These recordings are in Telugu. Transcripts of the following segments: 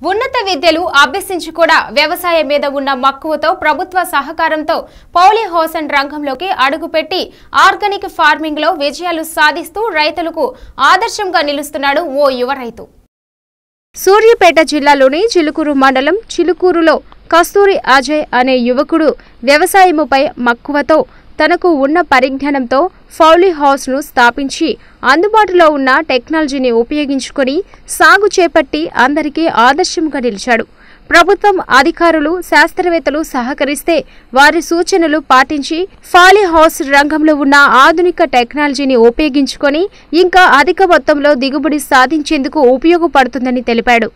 ఉన్నత విద్యలు అభ్యసించి కూడా వ్యవసాయం మీద ఉన్న మక్కువతో ప్రభుత్వ సహకారంతో పౌలి హోసన్ రంగంలోకి అడుగుపెట్టి ఆర్గానిక్ ఫార్మింగ్ లో విజయాలు సాధిస్తూ రైతులకు ఆదర్శంగా నిలుస్తున్నాడు ఓ యువ రైతు సూర్యాపేట జిల్లాలోని చిలుకూరు మండలం చిలుకూరులో కస్తూరి అజయ్ అనే యువకుడు వ్యవసాయముపై మక్కువతో తనకు ఉన్న పరిజ్ఞానంతో ఫౌలీ హౌస్ను స్థాపించి అందుబాటులో ఉన్న టెక్నాలజీని ఉపయోగించుకొని సాగు చేపట్టి అందరికీ ఆదర్శంగా నిలిచాడు ప్రభుత్వం అధికారులు శాస్త్రవేత్తలు సహకరిస్తే వారి సూచనలు పాటించి ఫాలీ హౌస్ రంగంలో ఉన్న ఆధునిక టెక్నాలజీని ఉపయోగించుకొని ఇంకా అధిక మొత్తంలో దిగుబడి సాధించేందుకు ఉపయోగపడుతుందని తెలిపాడు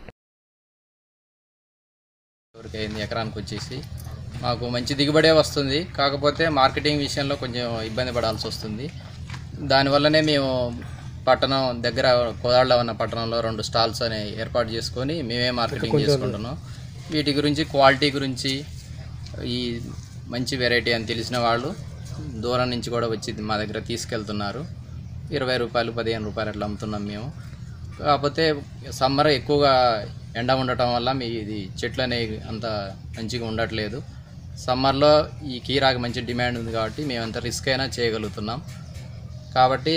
వరకు అయింది ఎకరానికి వచ్చేసి మాకు మంచి దిగుబడే వస్తుంది కాకపోతే మార్కెటింగ్ విషయంలో కొంచెం ఇబ్బంది పడాల్సి వస్తుంది దానివల్లనే మేము పట్టణం దగ్గర కోదాళ్ళలో ఉన్న పట్టణంలో రెండు స్టాల్స్ అనే ఏర్పాటు చేసుకొని మేమే మార్కెటింగ్ చేసుకుంటున్నాం వీటి గురించి క్వాలిటీ గురించి ఈ మంచి వెరైటీ అని తెలిసిన వాళ్ళు దూరం నుంచి కూడా వచ్చి మా దగ్గర తీసుకెళ్తున్నారు ఇరవై రూపాయలు పదిహేను రూపాయలు అట్లా అమ్ముతున్నాం మేము కాకపోతే సమ్మర్ ఎక్కువగా ఎండ ఉండటం వల్ల మీ ఇది చెట్లు అనేవి అంత మంచిగా ఉండట్లేదు సమ్మర్లో ఈ కీరాకి మంచి డిమాండ్ ఉంది కాబట్టి మేము అంత రిస్క్ అయినా చేయగలుగుతున్నాం కాబట్టి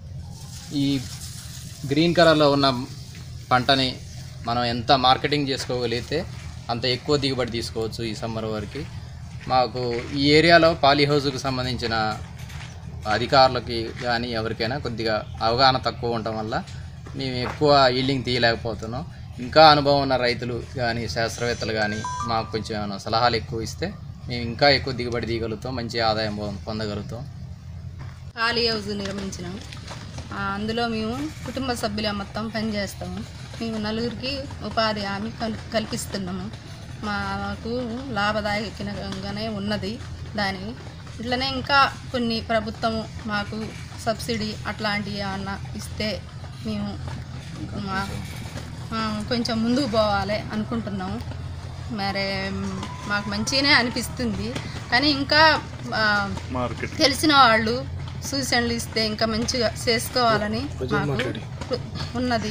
ఈ గ్రీన్ కలర్లో ఉన్న పంటని మనం ఎంత మార్కెటింగ్ చేసుకోగలిగితే అంత ఎక్కువ దిగుబడి తీసుకోవచ్చు ఈ సమ్మర్ వరకు మాకు ఈ ఏరియాలో పాలీ హౌస్కి సంబంధించిన అధికారులకి కానీ ఎవరికైనా కొద్దిగా అవగాహన తక్కువ ఉండటం వల్ల మేము ఎక్కువ ఈల్డింగ్ తీయలేకపోతున్నాం ఇంకా అనుభవం ఉన్న రైతులు కానీ శాస్త్రవేత్తలు కానీ మాకు కొంచెం ఏమైనా సలహాలు ఎక్కువ ఇస్తే మేము ఇంకా ఎక్కువ దిగుబడి తీయగలుగుతాం మంచి ఆదాయం పొం- పొందగలుగుతాం ఖాళీ హౌస్ నిర్మించినాం ఆ, అందులో మేము కుటుంబ సభ్యుల మొత్తం పనిచేస్తాము మేము నలుగురికి ఉపాధి హామీ కల్ కల్పిస్తున్నాము మాకు లాభదాయకంగానే ఉన్నది దాని ఇట్లనే ఇంకా కొన్ని ప్రభుత్వము మాకు సబ్సిడీ అట్లాంటివి ఏమన్నా ఇస్తే మేము మా ఆ, కొంచెం ముందుకు పోవాలి అనుకుంటున్నాము మరి మ్, మాకు మంచిగానే అనిపిస్తుంది కానీ ఇంకా ఆ, తెలిసిన వాళ్ళు సూచనలు ఇస్తే ఇంకా మంచిగా చేసుకోవాలని మాకు ఉన్నది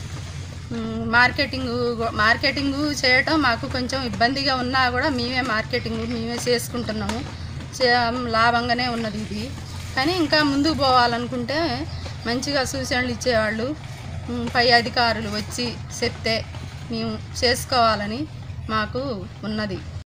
మ్, మార్కెటింగ్ గూ- మార్కెటింగ్ చేయటం మాకు కొంచెం ఇబ్బందిగా ఉన్నా కూడా మేమే మార్కెటింగ్ మేమే చేసుకుంటున్నాము చే- లాభంగానే ఉన్నది ఇది కానీ ఇంకా ముందుకు పోవాలనుకుంటే మంచిగా సూచనలు ఇచ్చేవాళ్ళు మ్, పై అధికారులు వచ్చి చెప్తే మేము చేసుకోవాలని మాకు ఉన్నది